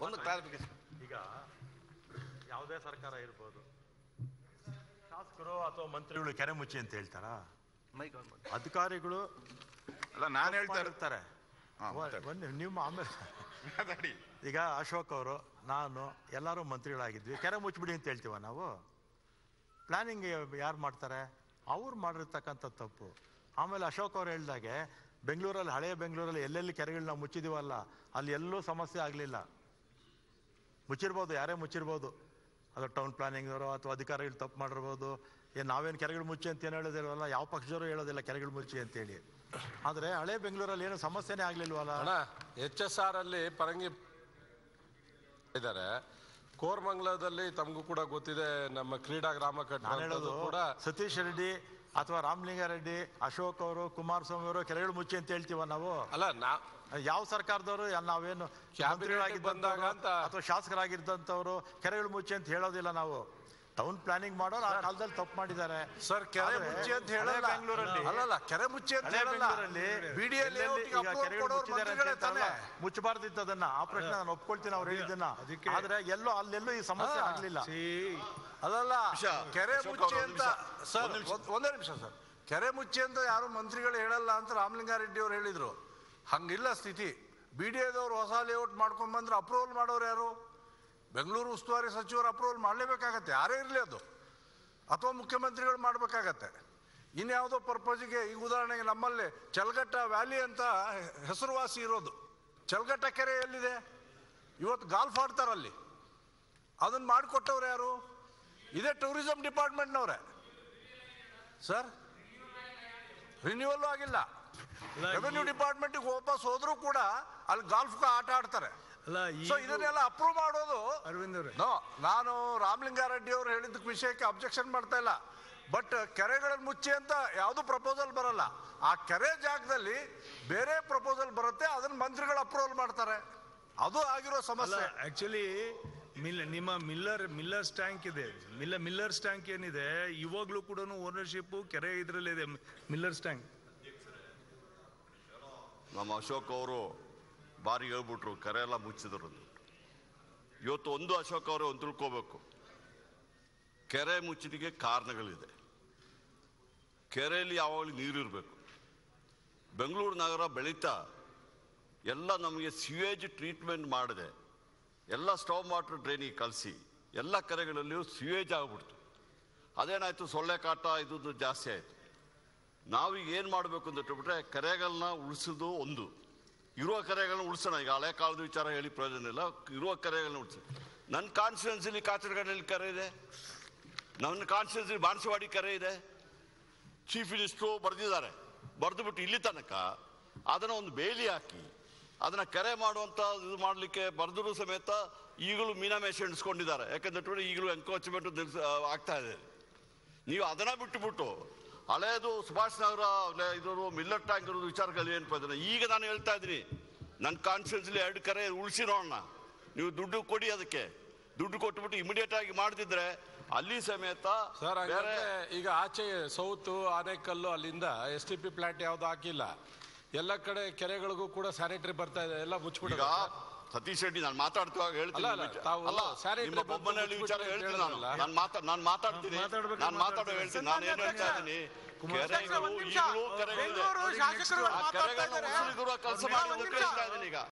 ಒಂದು ಕ್ಲಾರಿಫಿಕೇಶನ್ ಈಗ ಯಾವುದೇ ಸರ್ಕಾರ ಇರ್ಬೋದು ಶಾಸಕರು ಅಥವಾ ಮಂತ್ರಿಗಳು ಕೆರೆ ಮುಚ್ಚಿ ಅಂತ ಹೇಳ್ತಾರ ಮೈಕ್ ಆನ್ ಮಾಡಿ ಅಧಿಕಾರಿಗಳು ಅಲ್ಲ ನಾನು ಹೇಳ್ತಾ ಇರ್ತಾರೆ ಇರ್ತಾರೆ ಹಾ, ಮಾತಾಡಿ. ಒಂದು ನಿಮ್ಮ ಆಮೇಲೆ ಮಾತಾಡಿ ಈಗ ಅಶೋಕ್ ಅವರು ನಾನು ಎಲ್ಲರೂ ಮಂತ್ರಿಗಳಾಗಿದ್ವಿ ಕೆರೆ ಮುಚ್ಚಿಬಿಡಿ ಅಂತ ಹೇಳ್ತೀವ ನಾವು ಪ್ಲಾನಿಂಗ್ ಯಾರು ಮಾಡ್ತಾರೆ ಅವ್ರು ಮಾಡಿರ್ತಕ್ಕಂಥ ತಪ್ಪು ಆಮೇಲೆ ಅಶೋಕ್ ಅವ್ರು ಹೇಳ್ದಾಗೆ ಬೆಂಗಳೂರಲ್ಲಿ ಹಳೆಯ ಬೆಂಗಳೂರಲ್ಲಿ ಎಲ್ಲೆಲ್ಲಿ ಕೆರೆಗಳನ್ನ ಮುಚ್ಚಿದೀವಲ್ಲ ಅಲ್ಲಿ ಎಲ್ಲೂ ಸಮಸ್ಯೆ ಆಗಲಿಲ್ಲ ಮುಚ್ಚಿರ್ಬೋದು ಯಾರೇ ಮುಚ್ಚಿರ್ಬೋದು ಅದು ಟೌನ್ ಪ್ಲಾನಿಂಗ್ನವರು ಅಥವಾ ಅಧಿಕಾರಿಗಳು ತಪ್ಪು ಮಾಡಿರ್ಬೋದು ಏನು ನಾವೇನು ಕೆರೆಗಳು ಮುಚ್ಚಿ ಅಂತ ಏನು ಹೇಳೋದಿಲ್ವಲ್ಲ ಯಾವ ಪಕ್ಷದವರು ಹೇಳೋದಿಲ್ಲ ಕೆರೆಗಳು ಮುಚ್ಚಿ ಅಂತೇಳಿ ಆದರೆ ಹಳೆ ಬೆಂಗಳೂರಲ್ಲಿ ಏನು ಸಮಸ್ಯೆನೇ ಆಗಲಿಲ್ವಲ್ಲ ಅಣ್ಣ ಎಚ್ ಎಸ್ ಆರ್ ಅಲ್ಲಿ ಪರಂಗಿ ಇದ್ದಾರೆ ಕೋರ್ಮಂಗ್ಲದಲ್ಲಿ ತಮಗೂ ಕೂಡ ಗೊತ್ತಿದೆ ನಮ್ಮ ಕ್ರೀಡಾ ಗ್ರಾಮ ನಾನು ಕಟ್ಟಡ ಹೇಳೋದು ಕೂಡ ಸತೀಶ್ ರೆಡ್ಡಿ ಅಥವಾ ರಾಮಲಿಂಗಾರೆಡ್ಡಿ ಅಶೋಕ್ ಅವರು ಕುಮಾರಸ್ವಾಮಿ ಅವರು ಕೆರೆಗಳು ಮುಚ್ಚಿ ಅಂತ ಹೇಳ್ತೀವ ನಾವು ಅಲ್ಲ ನಾ ಯಾವ ಸರ್ಕಾರದವರು ಯಾ- ನಾವೇನು Cabinet ಮಂತ್ರಿಗಳಾಗಿದ್ದಂಥವ್ರು ಬಂದಾಗ ಅಂತ- ಅಥವಾ ಶಾಸಕರಾಗಿದ್ದಂಥವ್ರು ಕೆರೆಗಳು ಮುಚ್ಚಿ ಅಂತ ಹೇಳೋದಿಲ್ಲ ನಾವು ಟೌನ್ ಪ್ಲಾನಿಂಗ್ ಮಾಡೋರು ಆ ಕಾಲದಲ್ಲಿ ತಪ್ಪು ಮಾಡಿದ್ದಾರೆ ಸರ್ ಕೆರೆ ಆದ್ರೆ ಮುಚ್ಚಿ ಅಂತ ಹಳೆ ಹೇಳಲ್ಲ ಬೆಂಗಳೂರಲ್ಲಿ ಅಲ್ಲಲ್ಲ ಕೆರೆ ಮುಚ್ಚಿ ಅಂತ ಹಳೆ ಹೇಳಲ್ಲ ಬೆಂಗಳೂರಲ್ಲಿ ಬಿಡಿಯಲ್ಲಿ ಎಲ್ಲೆಲ್ಲಿ ಈಗ ಕೆರೆಗಳು ಮುಚ್ಚಿದ್ದಾರೆ ಅಂತ ಹೇಳ್ತಾರಲ್ಲ, ಮುಚ್ಚಬಾರ್ದಿತ್ತು ಅದನ್ನ ಆ ಪ್ರಶ್ನೆ ನಾನು ಒಪ್ಕೊಳ್ತೀನಿ ಅವ್ರು ಹೇಳಿದ್ದನ್ನ ಅದಕ್ಕೆ- ಆದ್ರೆ ಎಲ್ಲೋ ಅಲ್ಲೆಲ್ಲೂ ಈ ಸಮಸ್ಯೆ ಆಗ್ಲಿಲ್ಲ ಅಲ್ಲಲ್ಲ ನಿಮಿಷ, ಕೆರೆ ಅಶೋಕ್ ಮುಚ್ಚಿ ಅವ್ರೆ, ಅಂತ ಒಂದು ನಿಮಿಷ, ಸರ್ ಒಂದು ನಿಮಿಷ. ಒಂದ್- ಒಂದೇ ನಿಮಿಷ ಸರ್ ಕೆರೆ ಮುಚ್ಚಿ ಅಂತ ಯಾರು ಮಂತ್ರಿಗಳು ಹೇಳಲ್ಲ ಅಂತ ರಾಮಲಿಂಗಾರೆಡ್ಡಿ ಅವ್ರು ಹೇಳಿದ್ರು ಹಂಗಿಲ್ಲ ಸ್ಥಿತಿ ಬಿ ಡಿ ಎದವ್ರು ಹೊಸ ಲೇಔಟ್ ಮಾಡ್ಕೊಂಡ್ ಬಂದ್ರೆ ಅಪ್ರೂವಲ್ ಮಾಡೋರು ಯಾರು ಬೆಂಗಳೂರು ಉಸ್ತುವಾರಿ ಸಚಿವರು ಅಪ್ರೂವಲ್ ಮಾಡಲೇಬೇಕಾಗತ್ತೆ ಯಾರೇ ಇರಲಿ ಅದು ಅಥವಾ ಮುಖ್ಯಮಂತ್ರಿಗಳು ಮಾಡಬೇಕಾಗತ್ತೆ ಇನ್ಯಾವುದೋ ಪರ್ಪಸ್ಗೆ ಈಗ ಉದಾಹರಣೆಗೆ ನಮ್ಮಲ್ಲಿ ಚಲ್ಗಟ್ಟ ವ್ಯಾಲಿ ಅಂತ ಹೆ- ಹೆಸರುವಾಸಿ ಇರೋದು ಚಲ್ಗಟ್ಟ ಕೆರೆ ಎಲ್ಲಿದೆ ಇವತ್ತು ಗಾಲ್ಫ್ ಆಡ್ತಾರಲ್ಲಿ ಅದನ್ನ ಮಾಡಿಕೊಟ್ಟವ್ರು ಯಾರು ಇದೇ ಟೂರಿಸಂ ಡಿಪಾರ್ಟ್ಮೆಂಟ್ನವ್ರೆ ಸರ್ ರಿನ್ಯೂವಲ್ ಆಗಿಲ್ಲ ರೆವೆನ್ಯೂ ಡಿಪಾರ್ಟ್ಮೆಂಟ್ಗೆ ವಾಪಸ್ ಹೋದ್ರು ಕೂಡ ಅಲ್ಲಿ ಗಾಲ್ಫ್ ಆಟ ಆಡ್ತಾರೆ ಅಲ್ಲ ಸೊ ಇದನ್ನೆಲ್ಲ ಅಪ್ರೂವ್ ಮಾಡೋದು ಅರವಿಂದ್ ಅವ್ರೆ ನೋ ನಾನು ರಾಮಲಿಂಗಾರೆಡ್ಡಿ ಅವರು ಹೇಳಿದ ವಿಷಯಕ್ಕೆ ಅಬ್ಜೆಕ್ಷನ್ ಮಾಡ್ತಾ ಇಲ್ಲ ಬಟ್ ಕೆರೆಗಳನ್ನು ಮುಚ್ಚಿ ಅಂತ ಯಾವುದು ಪ್ರಪೋಸಲ್ ಬರಲ್ಲ ಆ ಕೆರೆ ಜಾಗದಲ್ಲಿ ಬೇರೆ ಪ್ರಪೋಸಲ್ ಬರುತ್ತೆ ಅದನ್ನ ಮಂತ್ರಿಗಳು ಅಪ್ರೂವಲ್ ಮಾಡ್ತಾರೆ ಅದು ಆಗಿರೋ ಅಲ್ಲ ಸಮಸ್ಯೆ ಆಕ್ಚುಲಿ ಮಿಲ್ ನಿಮ್ಮ ಮಿಲ್ಲರ್ ಮಿಲ್ಲರ್ಸ್ ಟ್ಯಾಂಕ್ ಇದೆ ಮಿಲ್ಲ ಮಿಲ್ಲರ್ಸ್ ಟ್ಯಾಂಕ್ ಏನಿದೆ ಇವಾಗ್ಲೂ ಕೂಡ ಓನರ್ಶಿಪ್ ಕೆರೆ ಇದ್ರಲ್ಲೇ ಇದೆ ಮಿಲ್ಲರ್ಸ್ ಟ್ಯಾಂಕ್ ನಮ್ಮ ಅಶೋಕ್ ಅವರು ಬಾರಿ ಹೇಳ್ಬಿಟ್ರು ಕರೆ ಎಲ್ಲ ಮುಚ್ಚಿದ್ರು ಅಂತ. ಇವತ್ತು ಒಂದು ಅಶೋಕ್ ಅವರು ಒಂದು ತಿಳ್ಕೋಬೇಕು ಕೆರೆ ಮುಚ್ಚಿದಿಗೆ ಕಾರಣಗಳಿದೆ ಕೆರೆಯಲ್ಲಿ ಯಾವಾಗಲೂ ನೀರಿರಬೇಕು ಬೆಂಗಳೂರು ನಗರ ಬೆಳೀತಾ ಎಲ್ಲ ನಮಗೆ ಸಿವೇಜ್ ಟ್ರೀಟ್ಮೆಂಟ್ ಮಾಡಿದೆ ಎಲ್ಲ ಸ್ಟವ್ ವಾಟರ್ ಡ್ರೈನಿಗೆ ಕಳಿಸಿ ಎಲ್ಲ ಕೆರೆಗಳಲ್ಲಿಯೂ ಸಿವೇಜ್ ಆಗ್ಬಿಡ್ತು ಅದೇನಾಯ್ತು ಸೊಳ್ಳೆ ಕಾಟ ಇದು ಜಾಸ್ತಿ ಆಯಿತು ನಾವೀಗ ಏನು ಮಾಡಬೇಕು ಅಂತ ಇಟ್ಬಿಟ್ರೆ ಕೆರೆಗಳನ್ನ ಉಳಿಸೋದು ಒಂದು ಇರುವ ಕೆರೆಗಳನ್ನ ಉಳಿಸೋಣ ಈಗ ಹಳೆ ಕಾಲದ ವಿಚಾರ ಹೇಳಿ ಪ್ರಯೋಜನ ಇಲ್ಲ ಇರುವ ಕೆರೆಗಳನ್ನ ಉಳಿಸಿ ನನ್ನ ಕಾನ್ಸ್ಟಿಟ್ಯೂನ್ಸಿಲಿ ಕಾಚರಗಡಲ್ಲಿ ಕೆರೆ ಇದೆ ನನ್ನ ಕಾನ್ಸ್ಟಿಟ್ಯೂನ್ಸಿಲಿ ಬಾಣಸವಾಡಿ ಕೆರೆ ಇದೆ ಚೀಫ್ ಮಿನಿಸ್ಟ್ರು ಬರೆದಿದ್ದಾರೆ ಬರೆದುಬಿಟ್ಟು ಇಲ್ಲಿ ತನಕ ಅದನ್ನು ಒಂದು ಬೇಲಿ ಹಾಕಿ ಅದನ್ನ ಕೆರೆ ಮಾಡುವಂತ ಇದು ಮಾಡಲಿಕ್ಕೆ ಬರೆದರೂ ಸಮೇತ ಈಗಲೂ ಮೀನಾಮೇಷ ಎಣಿಸ್ಕೊಂಡಿದ್ದಾರೆ ಯಾಕಂದ್ರೆ ಈಗಲೂ ಎನ್ಕ್ರೋಚ್ಮೆಂಟ್ ನಿಲ್ಸ ಆಗ್ತಾ ಇದೆ ನೀವು ಅದನ್ನ ಬಿಟ್ಟುಬಿಟ್ಟು ಹಳೇದು ಸುಭಾಷ್ ನಗರ ಲೆ- ಇದು ಮಿಲ್ಲರ್ ಟ್ಯಾಂಕ್ ಇರೋದು ವಿಚಾರಗಳು ಏನು ಪ್ರಯೋಜನ ಈಗ ನಾನು ಹೇಳ್ತಾ ಇದ್ದೀನಿ ನನ್ನ ಕಾನ್ಸ್ಟಿಟ್ಯೂನ್ಸಿಲಿ ಎರಡು ಕರೆ ಉಳಿಸಿ ನೋಡೋಣ ನೀವು ದುಡ್ಡು ಕೊಡಿ ಅದಕ್ಕೆ ದುಡ್ಡು ಕೊಟ್ಬಿಟ್ಟು ಇಮಿಡಿಯೇಟ್ ಆಗಿ ಮಾಡ್ತಿದ್ರೆ ಅಲ್ಲಿ ಸಮೇತ ಸರ್ ಬೇರೆ ಹಂಗಂದ್ರೆ ಈಗ ಆಚೆ ಸೌತ್ ಆನೇಕಲ್ಲು ಅಲ್ಲಿಂದ ಎಸ್ ಟಿ ಪಿ ಪ್ಲಾಂಟ್ ಯಾವ್ದು ಹಾಕಿಲ್ಲ ಎಲ್ಲ ಕಡೆ ಕೆರೆಗಳಿಗೂ ಕೂಡ ಸ್ಯಾನಿಟರಿ ಬರ್ತಾ ಇದೆ ಎಲ್ಲ ಈಗ ಮುಚ್ಚಿಬಿಡ ಸತೀಶ್ ರೆಡ್ಡಿ ನಾನು ಮಾತಾಡ್ತಿವಾಗ ಹೇಳ್ತೀನಿ ಅಲ್ಲ, ಅಲ್ಲ, ವಿಚಾರ- ತಾವು ಅಲ್ಲ sanitary ನಿಮ್ಮ ಬಂದು ಬೊಮ್ಮನಹಳ್ಳಿ ವಿಚಾರ ಮುಚ್ಚಿಬಿಟ್ಟು ಹೇಳ್ತೀನಿ ಅಂತ ನಾನು ಹೇಳಿದ್ರಲ್ಲ? ನಾನು ಮಾತಾ ನಾನು ಮಾತಾಡ್ತೀನಿ ಮಾತಾಡ್ಬೇಕು, ನಾನು ಮಾತಾಡೋ ಹೇಳ್ತೀನಿ ನಾನು ಏನು ಹೇಳ್ತಾ ಇದ್ದೀನಿ ಕೆರೆಗಳು ಈಗಲೂ ಕೆರೆಗಳಿದೆ ಬೆಂಗಳೂರು ಶಾಸಕರು ಆ ಕೆರೆಗಳನ್ನ ಉಳಿಸಿರುವ ಕೆಲಸ ಮಾಡಿ ಅಂತ ಹೇಳ್ತಾ ಇದ್ದೀನಿ ಈಗ